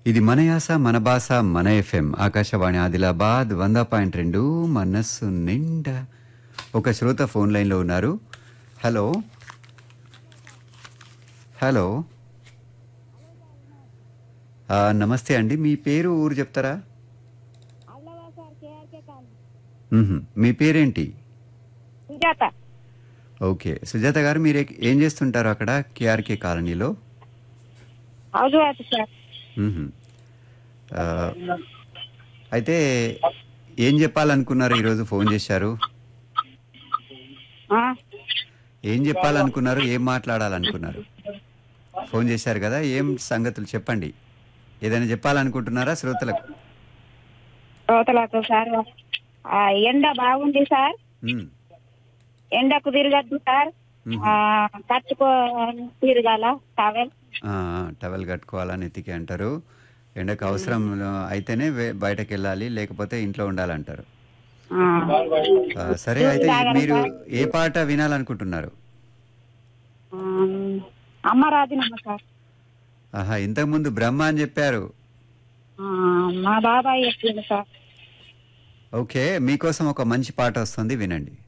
ఇది మన యాస మన భాష మన ఎఫ్ఎం ఆకాశవాణి ఆదిలాబాద్ వంద పాయింట్ రెండు మనస్సు నిండా ఒక శ్రోత ఫోన్ లైన్లో ఉన్నారు హలో హలో ఆ, నమస్తే అండి మీ పేరు ఊరు చెప్తారా మ్హూ. మీ పేరేంటి సుజాత ఓకే సుజాత గారు మీరు ఏ- ఏం చేస్తుంటారు అక్కడ కేఆర్కే కాలనీలో హౌస్ వైఫ్ సార్ మ్హూ. ఆ, అయితే ఏం చెప్పాలనుకున్నారు ఈరోజు ఫోన్ చేశారు ఆ, ఏం చెప్పాలనుకున్నారు ఏం మాట్లాడాలనుకున్నారు ఫోన్ చేశారు కదా ఏం సంగతులు చెప్పండి ఏదైనా చెప్పాలనుకుంటున్నారా శ్రోతలకు శ్రోతలకు సార్ ఆ, ఎండ బాగుంది సార్ మ్, ఎండకు తిరగద్దు సార్ మ్హూ. ఆ, కట్టుకో తిరగాల టవెల్ ఆ, టవల్ కట్టుకోవాలని ఎత్తికి అంటారు ఎండకు అవసరం అయితేనే వే- బయటకు వెళ్ళాలి లేకపోతే ఇంట్లో ఉండాలంటారు ఆ, ఆ, సరే అయితే మీరు ఏ పాట వినాలనుకుంటున్నారు ఆ, అమ్మ రాజీనమ్మ సార్ ఆహా ఇంతకుముందు బ్రహ్మ అని చెప్పారు ఆ, మా బాబాయ్ చెప్పింది సార్ ఓకే మీకోసం ఒక మంచి పాట వస్తుంది వినండి